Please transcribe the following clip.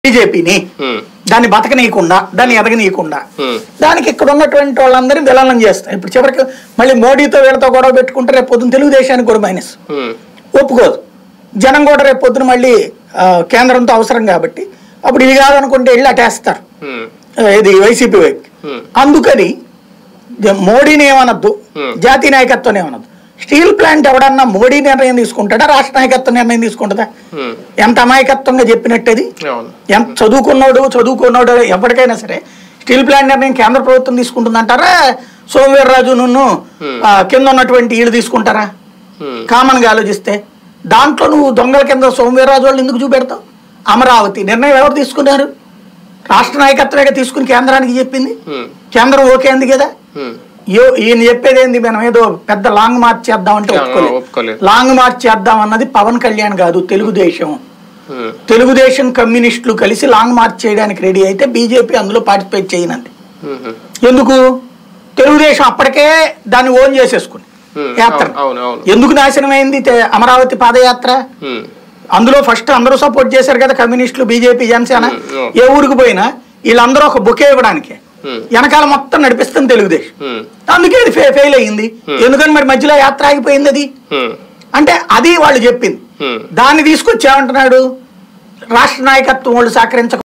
బీజేపీని ఉమ్, దాన్ని బతకనీయకుండా దాన్ని ఎదగనీయకుండా ఉమ్, దానికి ఇక్కడ ఉన్నటువంటి వాళ్ళందరినీ విలనం చేస్తారు ఇప్పుడు చివరికి మళ్ళీ మోడీతో వీళ్ళతో గొడవ పెట్టుకుంటే రేపు పొద్దున తెలుగుదేశానికి కూడా మైనస్ ఉమ్, ఒప్పుకోదు జనం కూడా రేపు పొద్దున మళ్ళీ ఆ, కేంద్రంతో అవసరం కాబట్టి అప్పుడు ఇది కాదనుకుంటే వెళ్ళి అటేస్తారు ఉమ్, ఆ, ఇది వైసీపీ వైపు ఉమ్, అందుకని జ- మోడీని ఏమనొద్దు Hmm. జాతీయ నాయకత్వం ఏమనొద్దు స్టీల్ ప్లాంట్ ఎవడన్నా మోడీ నిర్ణయం తీసుకుంటాడా రాష్ట్ర నాయకత్వం నిర్ణయం తీసుకుంటుందా ఉమ్, ఎంత అమాయకత్వంగా చెప్పినట్టది అవును ఎంత చదువుకున్నాడు చదువుకున్నాడు ఎప్పటికైనా సరే స్టీల్ ప్లాంట్ నిర్ణయం కేంద్ర ప్రభుత్వం తీసుకుంటుందంటారా సోమవీర్రాజు నున్ను Hmm. ఆ, కింద ఉన్నటువంటి వీళ్ళు తీసుకుంటారా ఉమ్, కామన్గా ఆలోచిస్తే దాంట్లో నువ్వు దొంగల కింద సోమవీర్రాజు వాళ్ళు ఎందుకు చూపెడతావు అమరావతి నిర్ణయం ఎవరు తీసుకున్నారు రాష్ట్ర నాయకత్వమే తీసుకుని కేంద్రానికి చెప్పింది ఉమ్, కేంద్రం ఓకే అంది కదా ఉమ్, యో- ఈయన చెప్పేది ఏంది మనం ఏదో పెద్ద లాంగ్ మార్చ్ చేద్దాం అంటే ఆ, ఒప్పుకోలేదు ఒప్పుకోలేదు. లాంగ్ మార్చ్ చేద్దాం అన్నది పవన్ కళ్యాణ్ కాదు తెలుగుదేశం ఉమ్, తెలుగుదేశం కమ్యూనిస్టులు కలిసి లాంగ్ మార్చ్ చేయడానికి రెడీ అయితే బీజేపీ అందులో పార్టిసిపేట్ చేయనండి ఉమ్, ఎందుకు తెలుగుదేశం అప్పటికే దాన్ని ఓన్ చేసేసుకుంది ఉమ్, యాత్ర అవును, అవును అవును ఎందుకు నాశనమైంది తె- అమరావతి పాదయాత్ర ఉమ్, అందులో ఫస్ట్ అందరూ సపోర్ట్ చేశారు కదా కమ్యూనిస్టులు బీజేపీ జనసేన ఉమ్, ఉమ్. ఏ ఊరికి పోయినా వీళ్ళందరూ ఒక బుకే ఇవ్వడానికి ఉమ్, వెనకాల మొత్తం నడిపిస్తుంది తెలుగుదేశం ఉమ్, అందుకే అది ఫె- ఫెయిల్ అయ్యింది Hmm. ఎందుకని మరి మధ్యలో యాత్ర ఆగిపోయింది అది ఉమ్, అంటే అది వాళ్ళు చెప్పింది ఉమ్. దాన్ని తీసుకొచ్చి ఏమంటున్నాడు రాష్ట్ర నాయకత్వం వాళ్ళు సహకరించక